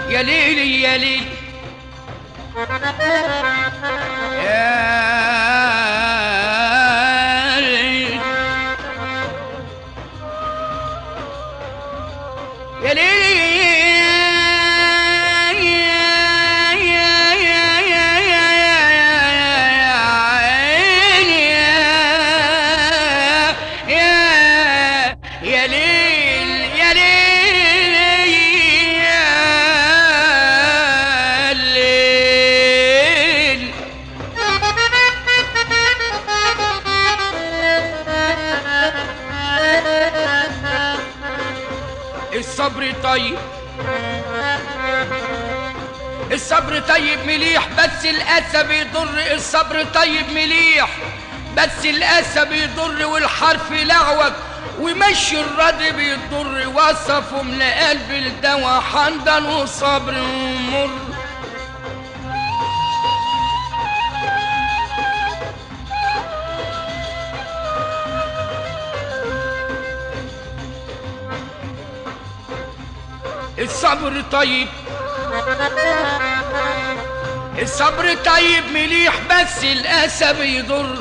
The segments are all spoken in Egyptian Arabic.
يا ليلي يا ليلي يا ليلي يا ليلي يا ليل يا ليل يا ليل الصبر طيب الصبر طيب مليح بس الأسى بيضر الصبر طيب مليح بس الأسى بيضر والحرف لعوج ومشي الرد بيضر وصفهم لقلب الدوا حمدا وصبر مر الصبر طيب الصبر طيب مليح بس الأسى بيضر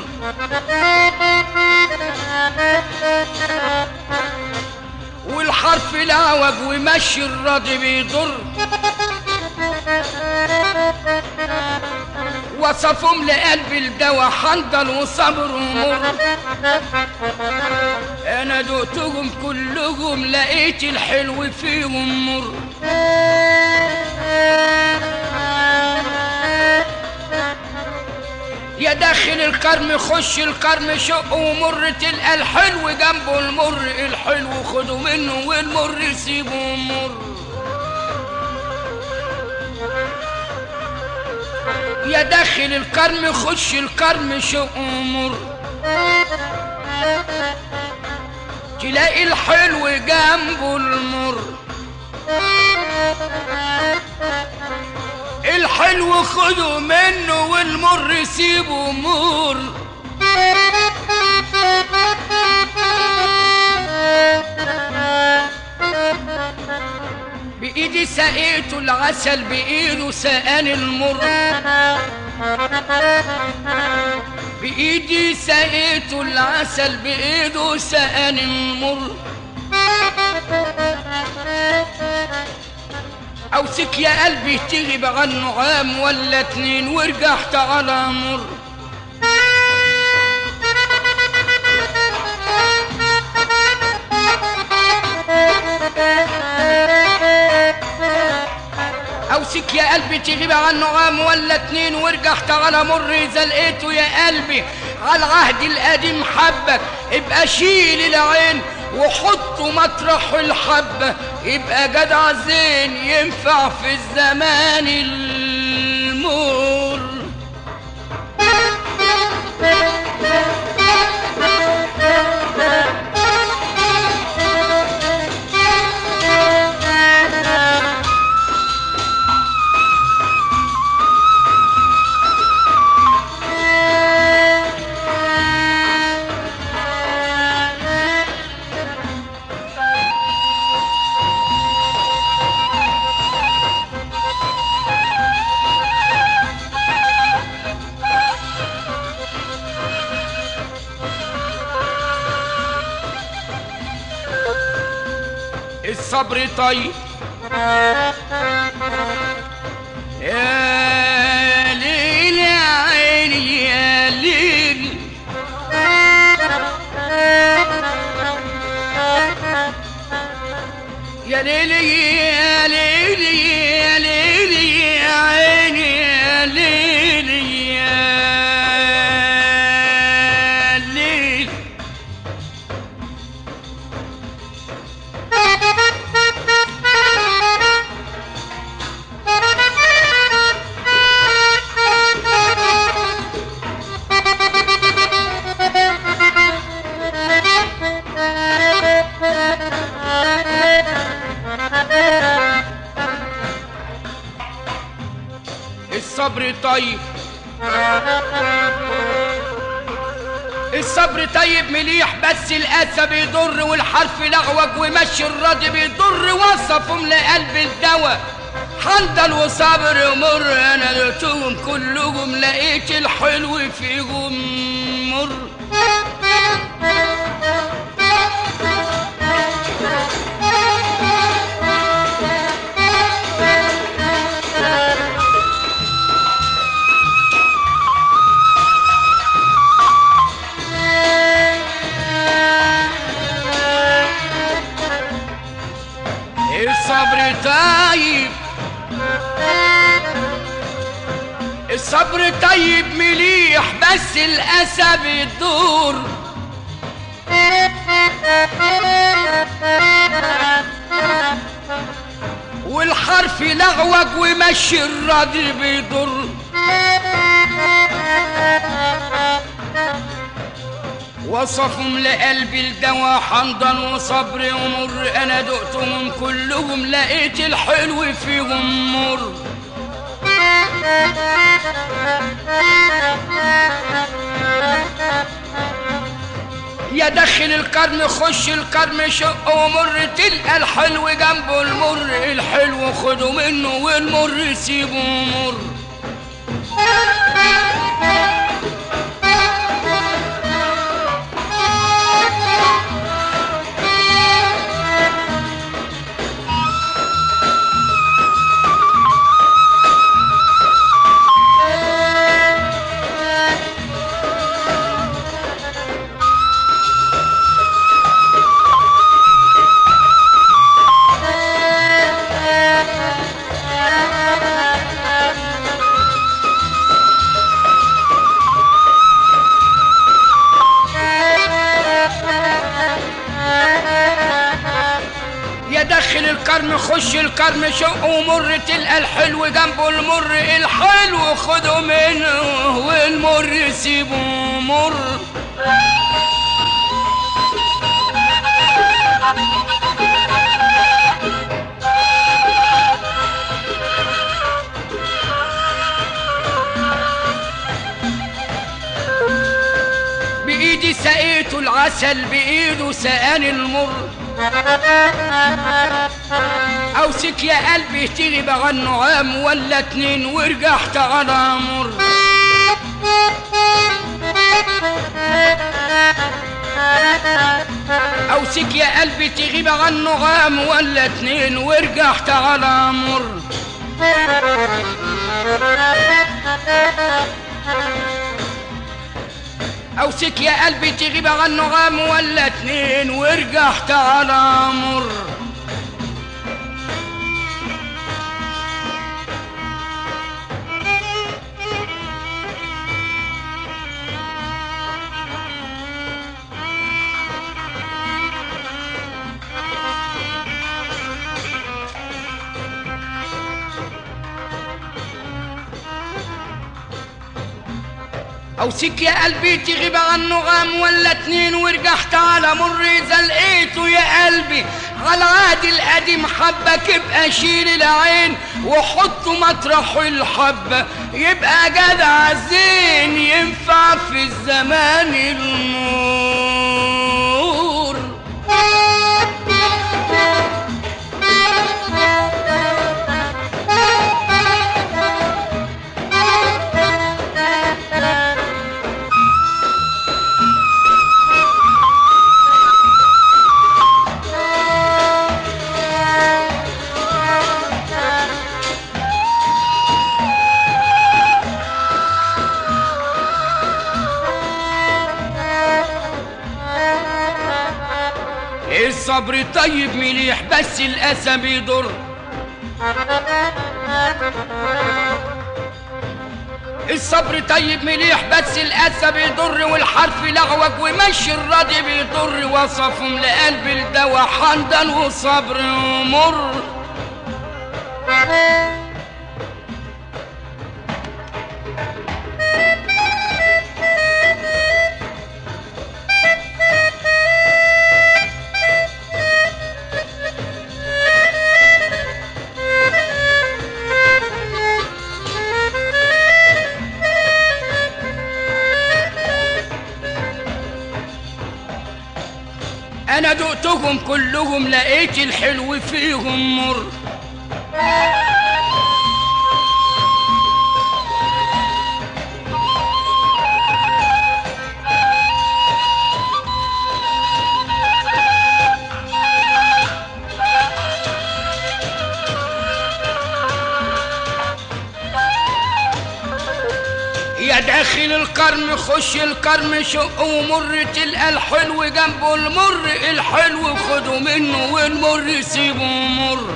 والحرف العوج ومشي الراضي بيضر وصفهم لقلب الدوا حنظل وصبر ومر انا دقتهم كلهم لقيت الحلو فيهم مر يا داخل الكرم خش الكرم شق ومر تلقى الحلو جنبه المر الحلو خده منه والمر سيبه مر يا داخل الكرم خش الكرم شق ومر تلاقي الحلو جنبه المر الحلو خده منه والمر سيبه مر بإيدي سقيته العسل بإيده سقاني المر بإيدي سقيته العسل بإيده سقاني المر أوسك يا قلبي تغيب عنه عام ولا اتنين ورجعت على مر أوسك يا قلبي تغيب عنه عام ولا اتنين ورجعت على مر إذا لقيته يا قلبي على العهد القديم حبك ابقى شيل العين وحطه مطرح الحبة يبقى جدع زين ينفع في الزمان المر الصبر طيب يا ليل يا عيني يا ليل يا ليلي يا ليلي يا ليلي يا عيني يا ليلي يا ليل الصبر طيب الصبر طيب مليح بس الأسى بيضر والحرف لغوج ومشي الراضي بيضر وصفهم لقلب الدواء حنظل وصبر ومر انا دقتهم كلهم لقيت الحلو فيهم مر الصبر طيب الصبر طيب مليح بس الأسى بيدور والحرف لغوج ومشي الراضي بيضر وصفهم لقلبي الدوا حمضا وصبر ومر انا دقتهم كلهم لقيت الحلو فيهم مر يا دخل الكرم خش الكرم شق ومر تلقى الحلو جنبه المر الحلو خده منه والمر سيبه مر يا دخل الكرم خش الكرم شق ومر تلقى الحلو جنبه المر الحلو خده منه والمر سيبه مر بإيدي سقيته العسل بإيده سقاني المر اوسك يا قلبي تغيب عن نعام ولا اتنين ورجعت على مر اوسك يا قلبي تغيب عن نعام ولا اتنين ورجعت على مر اوسك يا قلبي تغيب عن نعام ولا اتنين ورجعت على مر اوسك يا قلبي تغيب عن نغام ولا اتنين ورجعت على مر اذا لقيته يا قلبي على عادي القديم حبك يبقى شيل العين وحطه مطرح الحبة يبقى جدع زين ينفع في الزمان النور الصبر طيب مليح بس الأسى بيضر الصبر طيب مليح بس الأسى بيضر والحرف لغوك ومشي الراضي بيضر وصفهم لقلب الدوا حمدا وصبر مر انا دقتهم كلهم لقيت الحلو فيهم مر خش الكرم شق ومر تلقى الحلو جنبه المر الحلو خده منه والمر سيبه مر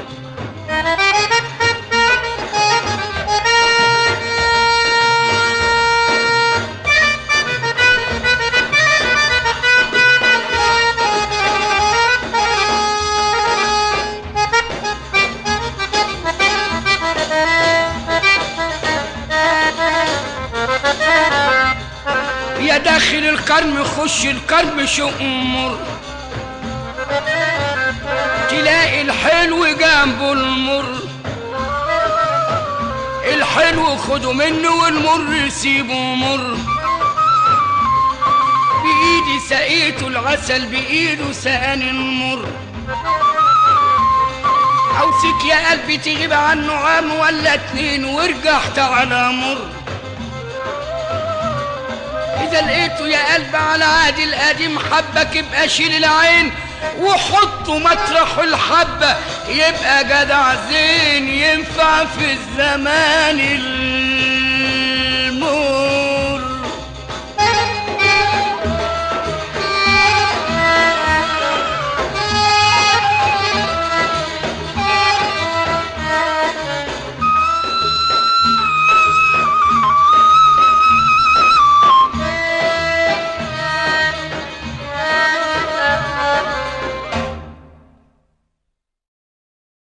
يا داخل الكرم خش الكرم شق مر تلاقي الحلو جنبه المر الحلو خده منه والمر سيبه مر بإيدي سقيته العسل بإيده سقاني المر عاوزك يا قلبي تغيب عنه عام ولا اتنين وارجع تعالى مر إذا لقيته يا قلب على عهد القديم حبك يبقى شيل العين وحطه مطرح الحبة يبقى جدع زين ينفع في الزمان اللي